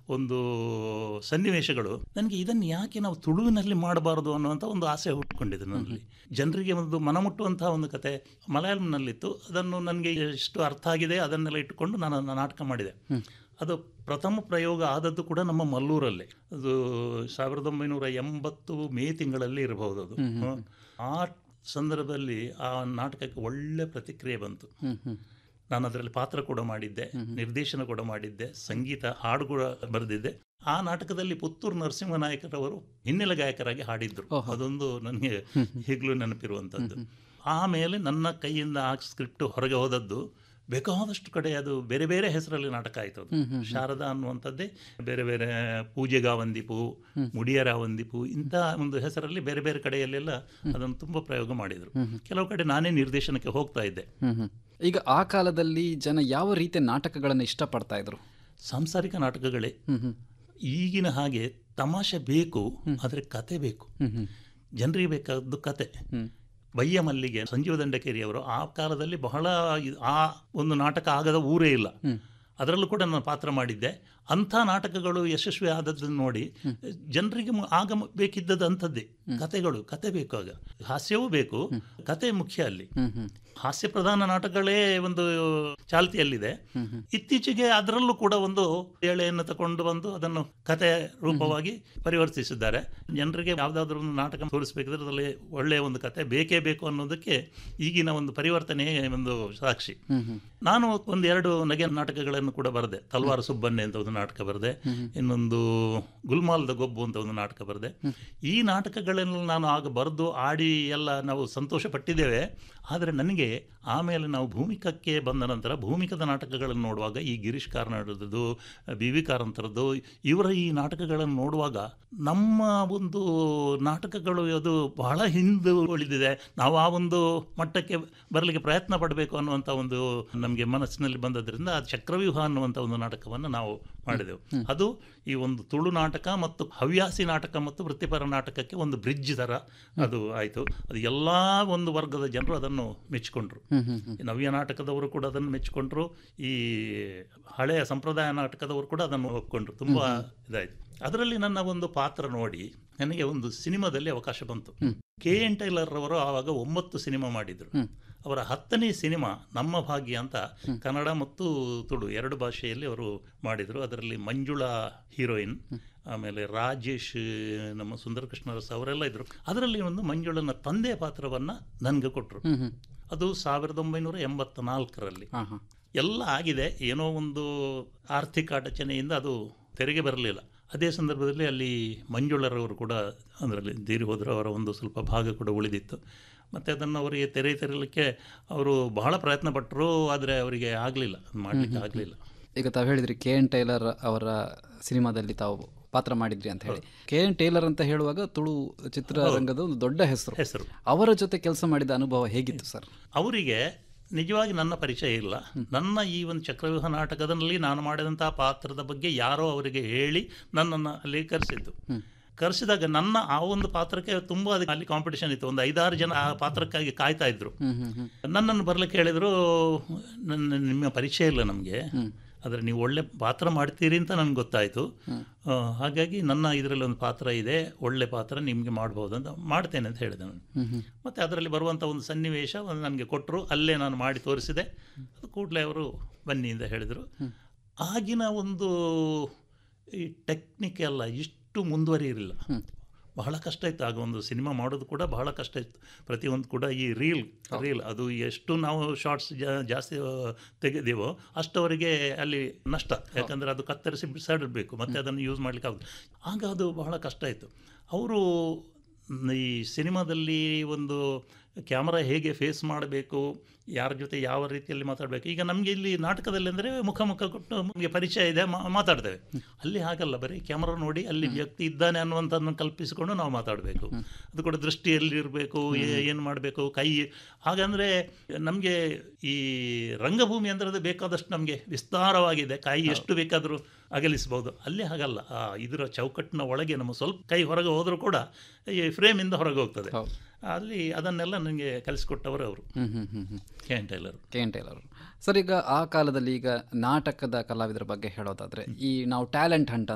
ಒಂದು ಸನ್ನಿವೇಶಗಳು ನನಗೆ ಇದನ್ನು ಯಾಕೆ ನಾವು ತುಳುವಿನಲ್ಲಿ ಮಾಡಬಾರದು ಅನ್ನುವಂಥ ಒಂದು ಆಸೆ ಹುಟ್ಕೊಂಡಿದೆ ನನ್ನಲ್ಲಿ ಜನರಿಗೆ ಒಂದು ಮನಮುಟ್ಟುವಂತಹ ಒಂದು ಕತೆ ಮಲಯಾಳಂನಲ್ಲಿತ್ತು ಅದನ್ನು ನನಗೆ ಎಷ್ಟು ಅರ್ಥ ಆಗಿದೆ ಅದನ್ನೆಲ್ಲ ಇಟ್ಟುಕೊಂಡು ನಾನು ಅದನ್ನ ನಾಟಕ ಮಾಡಿದೆ ಅದು ಪ್ರಥಮ ಪ್ರಯೋಗ ಆದದ್ದು ಕೂಡ ನಮ್ಮ ಮಲ್ಲೂರಲ್ಲಿ ಅದು ಸಾವಿರದ ಒಂಬೈನೂರ ಎಂಬತ್ತು ಮೇ ತಿಂಗಳಲ್ಲಿ ಇರಬಹುದು ಅದು ಹ್ಮ್. ಆ ಸಂದರ್ಭದಲ್ಲಿ ಆ ನಾಟಕಕ್ಕೆ ಒಳ್ಳೆ ಪ್ರತಿಕ್ರಿಯೆ ಬಂತು ನಾನು ಅದರಲ್ಲಿ ಪಾತ್ರ ಕೂಡ ಮಾಡಿದ್ದೆ ನಿರ್ದೇಶನ ಕೂಡ ಮಾಡಿದ್ದೆ ಸಂಗೀತ ಹಾಡು ಕೂಡ ಬರೆದಿದ್ದೆ ಆ ನಾಟಕದಲ್ಲಿ ಪುತ್ತೂರು ನರಸಿಂಹನಾಯಕರವರು ಹಿನ್ನೆಲೆ ಗಾಯಕರಾಗಿ ಹಾಡಿದ್ರು ಅದೊಂದು ನನಗೆ ಈಗಲೂ ನೆನಪಿರುವಂಥದ್ದು ಆಮೇಲೆ ನನ್ನ ಕೈಯಿಂದ ಆ ಸ್ಕ್ರಿಪ್ಟ್ ಹೊರಗೆ ಹೋದದ್ದು ಬೇಕಾದಷ್ಟು ಕಡೆ ಅದು ಬೇರೆ ಬೇರೆ ಹೆಸರಲ್ಲಿ ನಾಟಕ ಆಯಿತು ಅದು ಶಾರದಾ ಅನ್ನುವಂಥದ್ದೇ ಬೇರೆ ಬೇರೆ ಪೂಜೆಗಾವಂದಿಪು ಮುಡಿಯರಾವಂದಿಪು ಇಂಥ ಒಂದು ಹೆಸರಲ್ಲಿ ಬೇರೆ ಬೇರೆ ಕಡೆಯಲ್ಲೆಲ್ಲ ಅದನ್ನು ತುಂಬ ಪ್ರಯೋಗ ಮಾಡಿದರು ಕೆಲವು ಕಡೆ ನಾನೇ ನಿರ್ದೇಶನಕ್ಕೆ ಹೋಗ್ತಾ ಇದ್ದೆ ಈಗ ಆ ಕಾಲದಲ್ಲಿ ಜನ ಯಾವ ರೀತಿಯ ನಾಟಕಗಳನ್ನು ಇಷ್ಟಪಡ್ತಾ ಇದ್ರು ಸಾಂಸಾರಿಕ ನಾಟಕಗಳೇ ಈಗಿನ ಹಾಗೆ ತಮಾಷೆ ಬೇಕು ಆದರೆ ಕತೆ ಬೇಕು ಜನರಿಗೆ ಬೇಕಾದ್ದು ಕತೆ ಬಯ್ಯ ಮಲ್ಲಿಗೆ ಸಂಜೀವ ದಂಡಕೇರಿಯವರು ಆ ಕಾಲದಲ್ಲಿ ಬಹಳ ಇ- ಆ ಒಂದು ನಾಟಕ ಆಗದ ಊರೇ ಇಲ್ಲ ಅದರಲ್ಲೂ ಕೂಡ ನಾನು ಪಾತ್ರ ಮಾಡಿದ್ದೆ ಅಂಥ ನಾಟಕಗಳು ಯಶಸ್ವಿ ಆದದ್ದನ್ನು ನೋಡಿ ಜನರಿಗೆ ಮು- ಆಗ ಮ- ಬೇಕಿದ್ದದ್ದು ಅಂಥದ್ದೇ ಕತೆಗಳು ಕತೆ ಬೇಕು ಆಗ ಹಾಸ್ಯವೂ ಬೇಕು ಕತೆ ಮುಖ್ಯ ಅಲ್ಲಿ ಹಾಸ್ಯ ಪ್ರಧಾನ ನಾಟಕಗಳೇ ಒಂದು ಚಾಲ್ತಿಯಲ್ಲಿದೆ ಇತ್ತೀಚೆಗೆ ಅದರಲ್ಲೂ ಕೂಡ ಒಂದು ಎಳೆಯನ್ನು ತಗೊಂಡು ಬಂದು ಅದನ್ನು ಕತೆ ರೂಪವಾಗಿ ಪರಿವರ್ತಿಸಿದ್ದಾರೆ ಜನರಿಗೆ ಯಾವುದಾದ್ರೂ ಒಂದು ನಾಟಕ ತೋರಿಸಬೇಕಿದ್ರೆ ಅದರಲ್ಲಿ ಒಳ್ಳೆಯ ಒಂದು ಕತೆ ಬೇಕೇ ಬೇಕು ಅನ್ನೋದಕ್ಕೆ ಈಗಿನ ಒಂದು ಪರಿವರ್ತನೆ ಒಂದು ಸಾಕ್ಷಿ ನಾನು ಒಂದು ಎರಡು ನಗೆ ನಾಟಕಗಳನ್ನು ಕೂಡ ಬರೆದೆ ತಲ್ವಾರ ಸುಬ್ಬಣ್ಣೆ ಅಂತ ಒಂದು ನಾಟಕ ಬರೆದೆ ಇನ್ನೊಂದು ಗುಲ್ಮಾಲ್ದ ಗೊಬ್ಬು ಅಂತ ಒಂದು ನಾಟಕ ಬರೆದೆ ಈ ನಾಟಕಗಳನ್ನು ನಾನು ಆಗ ಬರೆದು ಆಡಿ ಎಲ್ಲ ನಾವು ಸಂತೋಷ ಪಟ್ಟಿದ್ದೇವೆ ಆದರೆ ನನಗೆ ಆಮೇಲೆ ನಾವು ಭೂಮಿಕಕ್ಕೆ ಬಂದ ನಂತರ ಭೂಮಿಕದ ನಾಟಕಗಳನ್ನು ನೋಡುವಾಗ ಈ ಗಿರೀಶ್ ಕಾರ್ನಾಡದ್ದು ಬಿ ವಿ ಕಾರಂತರದ್ದು ಇವರ ಈ ನಾಟಕಗಳನ್ನು ನೋಡುವಾಗ ನಮ್ಮ ಒಂದು ನಾಟಕಗಳು ಅದು ಬಹಳ ಹಿಂದೆ ಉಳಿದಿದೆ ನಾವು ಆ ಒಂದು ಮಟ್ಟಕ್ಕೆ ಬರಲಿಕ್ಕೆ ಪ್ರಯತ್ನ ಪಡಬೇಕು ಅನ್ನುವಂಥ ಒಂದು ನಮಗೆ ಮನಸ್ಸಿನಲ್ಲಿ ಬಂದದ್ರಿಂದ ಆ ಚಕ್ರವ್ಯೂಹ ಅನ್ನುವಂಥ ಒಂದು ನಾಟಕವನ್ನು ನಾವು ಮಾಡಿದೆವು ಅದು ಈ ಒಂದು ತುಳು ನಾಟಕ ಮತ್ತು ಹವ್ಯಾಸಿ ನಾಟಕ ಮತ್ತು ವೃತ್ತಿಪರ ನಾಟಕಕ್ಕೆ ಒಂದು ಬ್ರಿಡ್ಜ್ ಥರ ಅದು ಆಯಿತು ಅದು ಎಲ್ಲ ಒಂದು ವರ್ಗದ ಜನರು ಅದನ್ನು ಮೆಚ್ಚಿಕೊಂಡ್ರು ಈ ನವ್ಯ ನಾಟಕದವರು ಕೂಡ ಅದನ್ನು ಮೆಚ್ಚಿಕೊಂಡ್ರು ಈ ಹಳೆಯ ಸಂಪ್ರದಾಯ ನಾಟಕದವರು ಕೂಡ ಅದನ್ನು ಒಪ್ಕೊಂಡ್ರು ತುಂಬ ಇದಾಯಿತು ಅದರಲ್ಲಿ ನನ್ನ ಒಂದು ಪಾತ್ರ ನೋಡಿ ನನಗೆ ಒಂದು ಸಿನಿಮಾದಲ್ಲಿ ಅವಕಾಶ ಬಂತು ಕೆ ಎನ್ ಟೈಲರ್ ಅವರು ಆವಾಗ ಒಂಬತ್ತು ಸಿನಿಮಾ ಮಾಡಿದರು ಅವರ ಹತ್ತನೇ ಸಿನಿಮಾ ನಮ್ಮ ಭಾಗ್ಯ ಅಂತ ಕನ್ನಡ ಮತ್ತು ತುಳು ಎರಡು ಭಾಷೆಯಲ್ಲಿ ಅವರು ಮಾಡಿದರು ಅದರಲ್ಲಿ ಮಂಜುಳಾ ಹೀರೋಯಿನ್ ಆಮೇಲೆ ರಾಜೇಶ್ ನಮ್ಮ ಸುಂದರ ಕೃಷ್ಣರಸ ಅವರೆಲ್ಲ ಇದ್ದರು ಅದರಲ್ಲಿ ಒಂದು ಮಂಜುಳನ ತಂದೆಯ ಪಾತ್ರವನ್ನು ನನಗೆ ಕೊಟ್ಟರು ಅದು ಸಾವಿರದ ಒಂಬೈನೂರ ಎಂಬತ್ತ ನಾಲ್ಕರಲ್ಲಿ ಎಲ್ಲ ಆಗಿದೆ ಏನೋ ಒಂದು ಆರ್ಥಿಕ ಅಡಚಣೆಯಿಂದ ಅದು ತೆರೆಗೆ ಬರಲಿಲ್ಲ ಅದೇ ಸಂದರ್ಭದಲ್ಲಿ ಅಲ್ಲಿ ಮಂಜುಳರವರು ಕೂಡ ಅದರಲ್ಲಿ ತೀರಿ ಹೋದರು ಅವರ ಒಂದು ಸ್ವಲ್ಪ ಭಾಗ ಕೂಡ ಉಳಿದಿತ್ತು ಮತ್ತು ಅದನ್ನು ಅವರಿಗೆ ತೆರೆ ತೆರಲಿಕ್ಕೆ ಅವರು ಬಹಳ ಪ್ರಯತ್ನ ಪಟ್ಟರು ಆದರೆ ಅವರಿಗೆ ಆಗಲಿಲ್ಲ ಮಾಡಲಿಕ್ಕೆ ಆಗಲಿಲ್ಲ ಈಗ ತಾವು ಹೇಳಿದ್ರಿ ಕೆ ಎನ್ ಟೈಲರ್ ಅವರ ಸಿನಿಮಾದಲ್ಲಿ ತಾವು ಪಾತ್ರ ಮಾಡಿದ್ರಿ ಅಂತ ಹೇಳಿ ಕೆ ಎನ್ ಟೈಲರ್ ಅಂತ ಹೇಳುವಾಗ ತುಳು ಚಿತ್ರರಂಗದ ಒಂದು ದೊಡ್ಡ ಹೆಸರು ಹೆಸರು ಅವರ ಜೊತೆ ಕೆಲಸ ಮಾಡಿದ ಅನುಭವ ಹೇಗಿತ್ತು ಸರ್ ಅವರಿಗೆ ನಿಜವಾಗಿ ನನ್ನ ಪರಿಚಯ ಇಲ್ಲ ನನ್ನ ಈ ಒಂದು ಚಕ್ರವ್ಯೂಹ ನಾಟಕದಲ್ಲಿ ನಾನು ಮಾಡಿದಂಥ ಪಾತ್ರದ ಬಗ್ಗೆ ಯಾರೋ ಅವರಿಗೆ ಹೇಳಿ ನನ್ನನ್ನು ಅಲ್ಲಿ ಕರೆಸಿದ್ದು ಕರೆಸಿದಾಗ ನನ್ನ ಆ ಒಂದು ಪಾತ್ರಕ್ಕೆ ತುಂಬ ಅದಕ್ಕೆ ಅಲ್ಲಿ ಕಾಂಪಿಟೇಷನ್ ಇತ್ತು ಒಂದು ಐದಾರು ಜನ ಆ ಪಾತ್ರಕ್ಕಾಗಿ ಕಾಯ್ತಾ ಇದ್ರು ನನ್ನನ್ನು ಬರ್ಲಿಕ್ಕೆ ಹೇಳಿದ್ರು ನನ್ನ ನಿಮ್ಮ ಪರಿಚಯ ಇಲ್ಲ ನಮಗೆ ಆದರೆ ನೀವು ಒಳ್ಳೆ ಪಾತ್ರ ಮಾಡ್ತೀರಿ ಅಂತ ನನಗೆ ಗೊತ್ತಾಯಿತು ಆ, ಹಾಗಾಗಿ ನನ್ನ ಇದರಲ್ಲಿ ಒಂದು ಪಾತ್ರ ಇದೆ ಒಳ್ಳೆ ಪಾತ್ರ ನಿಮಗೆ ಮಾಡ್ಬೋದು ಅಂತ ಮಾಡ್ತೇನೆ ಅಂತ ಹೇಳಿದೆ ನಾನು ಮತ್ತು ಅದರಲ್ಲಿ ಬರುವಂಥ ಒಂದು ಸನ್ನಿವೇಶ ಒಂದು ನನಗೆ ಕೊಟ್ಟರು ಅಲ್ಲೇ ನಾನು ಮಾಡಿ ತೋರಿಸಿದೆ ಅದು ಕೂಡಲೇ ಅವರು ಬನ್ನಿ ಅಂತ ಹೇಳಿದರು ಆಗಿನ ಒಂದು ಈ ಟೆಕ್ನಿಕ್ ಎಲ್ಲ ಇಷ್ಟು ಮುಂದುವರಿಯಿರಲಿಲ್ಲ ಬಹಳ ಕಷ್ಟ ಇತ್ತು ಆಗ ಒಂದು ಸಿನಿಮಾ ಮಾಡೋದು ಕೂಡ ಬಹಳ ಕಷ್ಟ ಇತ್ತು ಪ್ರತಿಯೊಂದು ಕೂಡ ಈ ರೀಲ್ ರೀಲ್ ಅದು ಎಷ್ಟು ನಾವು ಶಾರ್ಟ್ಸ್ ಜಾಸ್ತಿ ತೆಗೆದೀವೋ ಅಷ್ಟವರೆಗೆ ಅಲ್ಲಿ ನಷ್ಟ ಯಾಕಂದರೆ ಅದು ಕತ್ತರಿಸಿ ಬಿಸಾಡಬೇಕು ಮತ್ತು ಅದನ್ನು ಯೂಸ್ ಮಾಡಲಿಕ್ಕೆ ಆಗೋದು ಆಗ ಅದು ಬಹಳ ಕಷ್ಟ ಇತ್ತು ಅವರು ಈ ಸಿನಿಮಾದಲ್ಲಿ ಒಂದು ಕ್ಯಾಮರಾ ಹೇಗೆ ಫೇಸ್ ಮಾಡಬೇಕು ಯಾರ ಜೊತೆ ಯಾವ ರೀತಿಯಲ್ಲಿ ಮಾತಾಡಬೇಕು ಈಗ ನಮಗೆ ಇಲ್ಲಿ ನಾಟಕದಲ್ಲಿ ಅಂದರೆ ಮುಖ ಮುಖ ಕೊಟ್ಟು ನಮಗೆ ಪರಿಚಯ ಇದೆ ಮಾ- ಮಾತಾಡ್ತೇವೆ ಅಲ್ಲಿ ಹಾಗಲ್ಲ ಬರೀ ಕ್ಯಾಮರಾ ನೋಡಿ ಅಲ್ಲಿ ವ್ಯಕ್ತಿ ಇದ್ದಾನೆ ಅನ್ನುವಂಥದ್ದನ್ನು ಕಲ್ಪಿಸಿಕೊಂಡು ನಾವು ಮಾತಾಡಬೇಕು ಅದು ಕೂಡ ದೃಷ್ಟಿಯಲ್ಲಿ ಇರಬೇಕು ಏನು ಮಾಡಬೇಕು ಕೈ ಹಾಗಂದರೆ ನಮಗೆ ಈ ರಂಗಭೂಮಿ ಅಂದರೆ ಅದು ಬೇಕಾದಷ್ಟು ನಮಗೆ ವಿಸ್ತಾರವಾಗಿದೆ ಕೈ ಎಷ್ಟು ಬೇಕಾದರೂ ಅಗಲಿಸ್ಬೋದು ಅಲ್ಲಿ ಹಾಗಲ್ಲ ಆ ಇದರ ಚೌಕಟ್ಟಿನ ಒಳಗೆ ನಮ್ಮ ಸ್ವಲ್ಪ ಕೈ ಹೊರಗೆ ಹೋದರೂ ಕೂಡ ಈ ಫ್ರೇಮಿಂದ ಹೊರಗೆ ಹೋಗ್ತದೆ ಅಲ್ಲಿ ಅದನ್ನೆಲ್ಲ ನನಗೆ ಕಲಿಸ್ಕೊಟ್ಟವರು ಅವರು ಹ್ಮ್ ಹ್ಮ್ ಹ್ಮ್ ಹ್ಮ್ K N tailor K N tailor sir ಈಗ ಆ ಕಾಲದಲ್ಲಿ ಈಗ ನಾಟಕದ ಕಲಾವಿದರ ಬಗ್ಗೆ ಹೇಳೋದಾದ್ರೆ ಈ ನಾವು ಟ್ಯಾಲೆಂಟ್ ಹಂಟ್